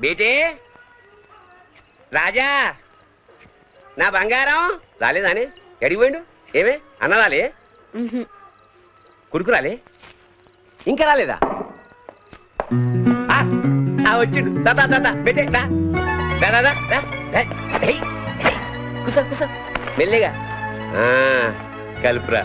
బేటే రాజా నా బంగారం రాలేదానే ఎడికి పోయిండు ఏమే అన్న రాలే కొడుకు రాలే ఇంకా రాలేదా ఆ, ఆ, వచ్చిండు దా దా, దా దా బేటే దా దా దా దా దా దా. Hey, hey. కూసో కూసో మెల్లిగా ఆ, కలుపురా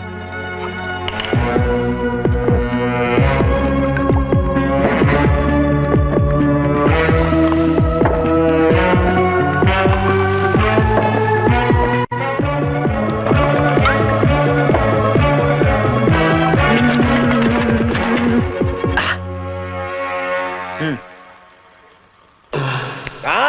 ఆ!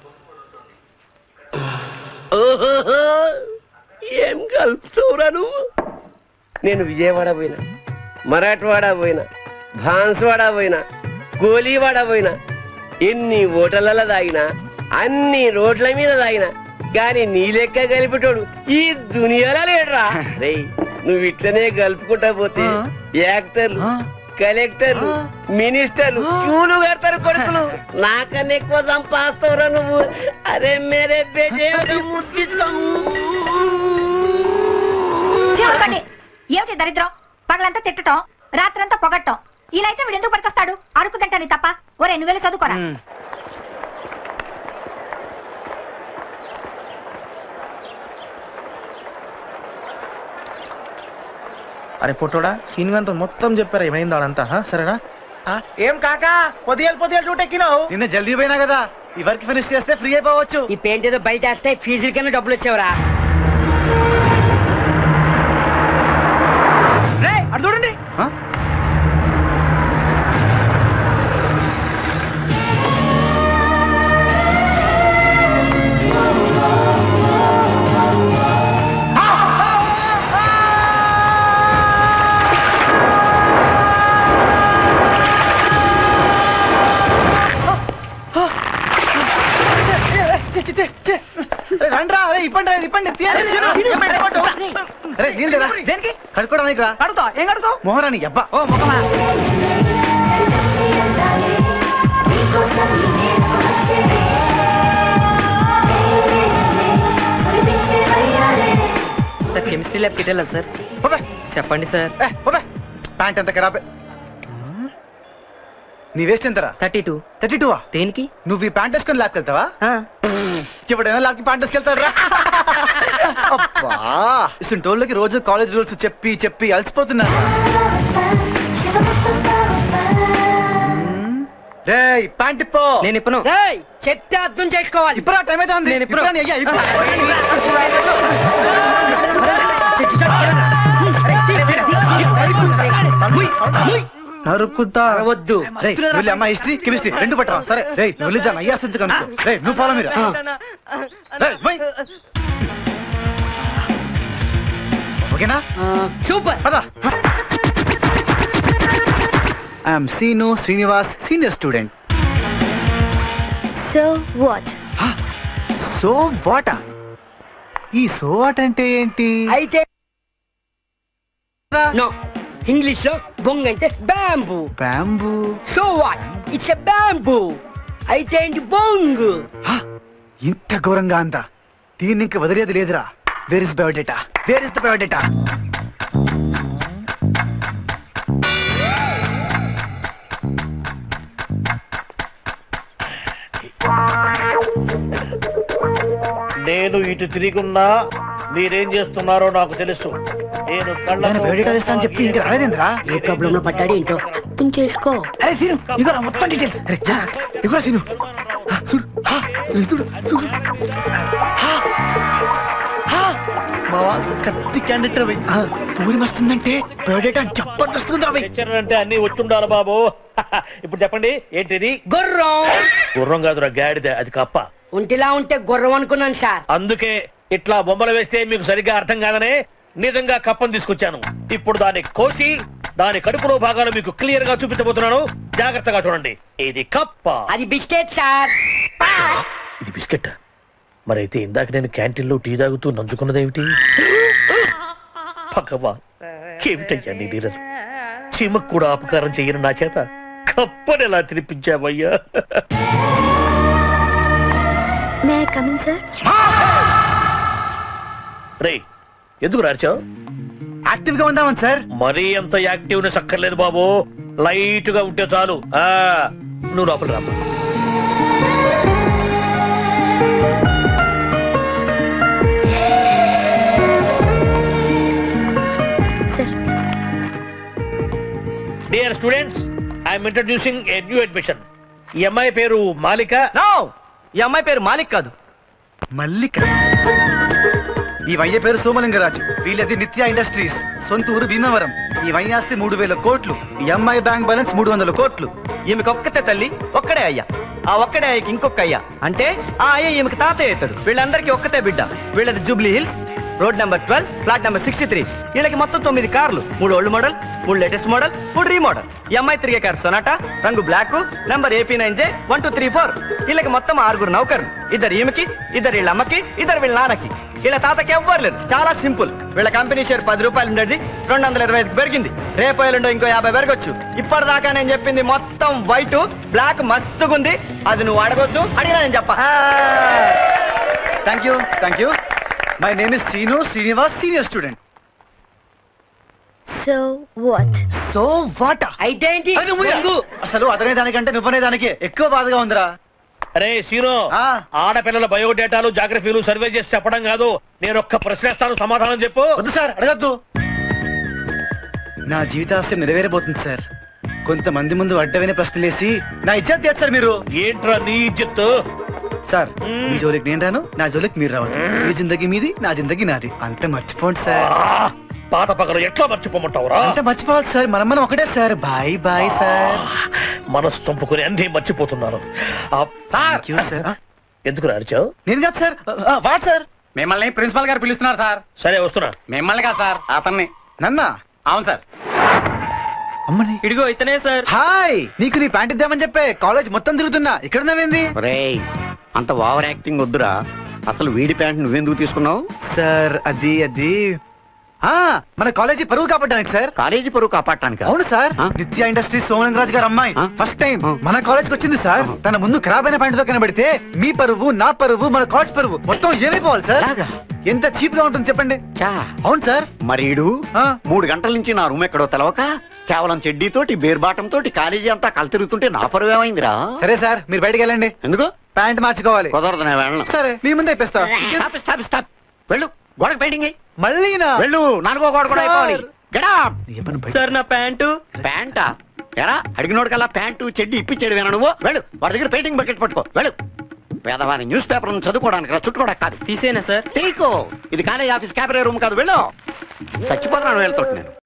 ఓహోహో! ఏం కలుపుతావురా నువ్వు నేను విజయవాడ పోయినా మరాఠవాడ పోయినా భాన్స్వాడ పోయినా గోలీవాడ పోయినా ఎన్ని హోటళ్ళలో తాగినా అన్ని రోడ్ల మీద తాగినా కానీ నీ లెక్క కలిపేటోడు ఈ దునియాలో లేడురా రేయ్ నువ్వు ఇట్లనే కలుపుకుంటా పోతే యాక్టర్లు కలెక్టర్లు మినిస్టర్లు క్యూలు కడతారు కొడుకులు నాకన్నా ఎక్కువ సంపాదిస్తావురా నువ్వు అరే మేరే బేటే ఒక ముద్దిస్తాం చెప్పండి ఏమిటి దరిద్రం పగలంతా తిట్టటం రాత్రంతా పొగట్టం ఇలా అయితే వీడు ఎందుకు పనికొస్తాడు అరుకు తింటాను తప్ప ఓ రెండు వేలు చదువుకోరా అరే పొట్టోడా శ్రీనివాంత్ మొత్తం చెప్పారు ఏమైందో ఆడంతా హా? సరేనా ఏం కాకా పొదియలు పొదియలు చూటెక్కినావు నిన్న జల్దీ పోయినా కదా ఈ వర్క్ ఫినిష్ చేస్తే ఫ్రీ అయిపోవచ్చు ఈ పెయింట్ ఏదో బయట వేస్తే ఫీజుల కన్నా డబ్బులు వచ్చేవరా అటు చూడండి హా? అరే రండ్రా అరే ఇప్పండి రా, ఇప్పండి తీయండి. ఏమైంది, ఇవ్వద్దు. అరే నీళ్ళు లేరా? దేనికి కడుక్కోవడానికి రా కడుతా ఏం కడుతావు మోహరాని అబ్బా ఓ ముఖమా సార్ కెమిస్ట్రీ ల్యాబ్ కి వెళ్ళాలి సార్ పోబే. చెప్పండి సార్ ఏ, పోబే. ప్యాంట్ ఎంత ఖరాబ్ నీ వేస్ట్ ఎంతరా థర్టీ టూ థర్టీ టూ దేనికి నువ్వు ఈ ప్యాంట్ వేసుకొని ల్యాబ్కి వెళ్తావా ఆ, ఎవడైనా ల్యాబ్కి ప్యాంట్ వేసుకెళ్తాడు రా అబ్బా ఇటువంటి వాళ్ళకి రోజు కాలేజ్ రూల్స్ చెప్పి చెప్పి అలసిపోతున్నా రే ప్యాంట్ ఇప్పో నేను ఇప్పను చెప్తే అర్థం చేసుకోవాలి ఇప్పుడా టైం అయితే ఉంది నేను ఇప్పను. ఇప్పుడా నీ అయ్యా, ఇప్పు. నరుకుతా వద్దు రేయ్, వెళ్ళి అమ్మ హిస్టరీ కెమిస్ట్రీ రెండు పట్టరా సరే రే వెళ్ళిద్దాం అయ్యా స్థితి కనుక్కో రే నువ్వు ఫాలో మీరు ఓకేనా సూపర్ పద I'm Seenu Srinivas senior student so what so what ఈ సో వాట్ అంటే ఏంటి అయితే నో ఇంగ్లీష్ లో బొంగ్ అంటే bamboo bamboo so what it's a bamboo అయితే ఏంటి బొంగ్ ఇంత ఘోరంగా అంతా దీన్ని ఇంక వదిలేది లేదురా where is biodata where is the biodata నేను ఇటు తిరిగున్నా మీరేం చేస్తున్నారో నాకు తెలుసు నేను నేను బయోడేటా తెస్తా అని చెప్పి ఇంకా రాలేదేంద్రా ఏ ప్రాబ్లం లో పడ్డాడు ఏంటో అర్థం చేసుకో అరే సీను ఇగో రా మొత్తం డీటెయిల్స్ అరే జా ఇగో సీను ఆ, చూడు హా, ఇది చూడు చూడు హా, హా. మావా కత్తి క్యాండిడేట్ రవి పూరి మస్తుందంటే బయోడేటా జబర్దస్త్ ఉంది రవి అంటే అన్ని వచ్చుండాలి బాబు ఇప్పుడు చెప్పండి ఏంటిది గుర్రం గుర్రం కాదురా గాడిద అది కప్ప ఒంటిలా ఉంటే గుర్రం అనుకున్నాను సార్ అందుకే ఇట్లా బొమ్మలు వేస్తే మీకు సరిగ్గా అర్థం కాదనే నిజంగా కప్పను తీసుకొచ్చాను ఇప్పుడు దాన్ని కోసి దాని కడుపులో భాగాలు మీకు క్లియర్ గా చూపించబోతున్నాను జాగ్రత్తగా చూడండి ఇది కప్ప అది బిస్కెట్ సార్ ఇది బిస్కెట్ మరైతే ఇందాక నేను క్యాంటీన్లో టీ తాగుతూ నంచుకున్నదేమిటి భగవా ఏమిటయ్యా నీ నీరలు చీమకు కూడా అపకారం చెయ్యను నా చేత కప్పని ఎలా తినిపించావయ్యా మే ఐ కమిన్ సార్ రే ఎందుకు రాచావు యాక్టివ్ గా ఉందామని సార్ మరీ అంత యాక్టివ్నెస్ అక్కర్లేదు బాబు లైట్ గా ఉంటే చాలు ఆ నువ్వు లోపల రామ్మా sir dear students I'm introducing a new admission ఈ అమ్మాయి పేరు మాలిక నో ఈ అమ్మాయి పేరు మాలిక్ కాదు మల్లిక ఈ వయ్య పేరు సోమలింగరాజు వీళ్ళది నిత్య ఇండస్ట్రీస్ సొంత ఊరు భీమవరం ఈ వైనాస్తి మూడు వేల కోట్లు ఈ అమ్మాయి బ్యాంక్ బ్యాలెన్స్ మూడు వందల కోట్లు ఈమెకి ఒక్కతే తల్లి ఒక్కడే అయ్యా ఆ ఒక్కడే అయ్యకి ఇంకొక అయ్యా అంటే ఆ అయ్య ఈమెకి తాతయ్య అవుతాడు వీళ్ళందరికీ ఒక్కతే బిడ్డ వీళ్ళది Jubilee Hills road number twelve flat number sixty three వీళ్ళకి మొత్తం తొమ్మిది కార్లు మూడు ఓల్డ్ మోడల్ మూడు లేటెస్ట్ మోడల్ మూడు రీమోడల్ ఈ అమ్మాయి తిరిగే కార్ సొనాటా రంగు black number AP nine J one two three four వీళ్ళకి మొత్తం ఆరుగురు నౌకర్లు ఇద్దరు ఈమెకి ఇద్దరు వీళ్ళ అమ్మకి ఇద్దరు వీళ్ళ నాన్నకి వీళ్ళ తాతకి ఎవ్వరు లేదు చాలా సింపుల్ వీళ్ళ కంపెనీ షేర్ పది రూపాయలు ఉండేది రెండు వందల ఇరవై ఐదుకి పెరిగింది రేపు ఎల్లుండో ఇంకో యాభై పెరగొచ్చు ఇప్పటిదాకా నేను చెప్పింది మొత్తం వైట్ బ్లాక్ మస్తుగుంది అది నువ్వు అడగొద్దు అడిగినా నేను చెప్పా thank you thank you my name is Srinu Srinivas senior student so what so what అయితే ఏంటి అసలు అతనే దానికంటే నువ్వనే దానికి ఎక్కువ బాధగా ఉందిరా అరే సీరో ఆ. ఆడపిల్లల బయోడేటాలు జాగ్రఫీలు సర్వే చేసి చెప్పడం కాదు నేను ఒక్క ప్రశ్నిస్తాను సమాధానం చెప్పు వద్దు సార్ అడగద్దు నా జీవితాశయం నెరవేరబోతుంది సార్ కొంతమంది ముందు అడ్డమైన ప్రశ్నలేసి నా ఇజ్జత్ తీయచ్చు సార్ మీరు ఏంట్రా నీ ఇజ్జత్ సార్ మీ జోలికి నేను రాను నా జోలికి మీరు రావద్దు మీ జిందగీ మీది నా జిందగీ నాది అంతే మర్చిపోండి సార్ ఆ, పాత పగలు ఎట్లా మర్చిపోమంటావురా అంతే మర్చిపోవాలి సార్ మనం మనం ఒకటే సార్ బాయ్ బాయ్ సార్ మనసు చంపుకుని అన్ని మర్చిపోతున్నాను ఆ, Thank you, sir. ఆ, ఎందుకు రాచావు నేను కాదు సార్ ఆ, వాట్ సార్ మిమ్మల్ని ప్రిన్సిపల్ గారు పిలుస్తున్నారు సార్ సరే వస్తున్నా మిమ్మల్ని కాదు సార్ అతన్ని నన్నా అవును సార్ అమ్మని ఇడిగో ఇతనే సార్ హాయ్ నీకు నీ ప్యాంట్ ఇద్దామని చెప్పే కాలేజ్ మొత్తం తిరుగుతున్నా ఇక్కడ ఉన్నావేంది రేయ్ అంత ఓవర్ యాక్టింగ్ వద్దురా అసలు వీడి ప్యాంట్ నువ్వెందుకు తీసుకున్నావు సార్ అది అది ఆ మన కాలేజీ పరువు కాపాడడానికి సార్ కాలేజీ పరువు కాపాడటానికి అవును సార్ ఆ? నిత్య ఇండస్ట్రీస్ సోమలింగరాజు గారు అమ్మాయి ఆ? ఫస్ట్ టైం ఆ. మన కాలేజ్ కి వచ్చింది సార్ ఆహా. తన ముందు ఖరాబ్ అయిన ప్యాంట్ తో కనబడితే మీ పరువు నా పరువు మన కాలేజ్ పరువు మొత్తం ఏమైపోవాలి సార్ అలాగా? ఎంత చీప్ గా ఉంటుంది చెప్పండి చా అవును సార్ మరి ఈడు ఆ. మూడు గంటల నుంచి నా రూమ్ ఎక్కడో తెలవక కేవలం చెడ్డీతోటి బేర్బాటం తోటి కాలేజీ అంతా కలతిరుగుతుంటే నా పరువు ఏమైందిరా సరే సార్ మీరు బయటికి వెళ్ళండి ఎందుకు ప్యాంట్ మార్చుకోవాలి కుదరదు నేను వెళ్ళను సరే మీ ముందే ఇప్పిస్తా స్టాప్ స్టాప్ స్టాప్ వెళ్ళు గోడకు పెయింటింగ్ అయ్యి మళ్ళీనా వెళ్ళు నాలుగో గోడ కూడా సార్. అయిపోవాలి గడా ఏ పని బయట- సార్ నా ప్యాంటు ప్యాంటా ఎరా అడిగినోడు కల్లా ప్యాంటు చెడ్డి ఇప్పించాడు వేనా నువ్వు వెళ్ళు వాడి దగ్గర పెయింటింగ్ బకెట్ పట్టుకో వెళ్ళు పేదవాని న్యూస్ పేపర్ చదువుకోవడానికి రా చుట్టుకోవడానికి కాదు తీసేనా సార్ తీకో ఇది కాలేజ్ ఆఫీస్ క్యాబరే రూమ్ కాదు వెళ్ళు చచ్చిపోతున్నాను వెళ్తుంటే నేను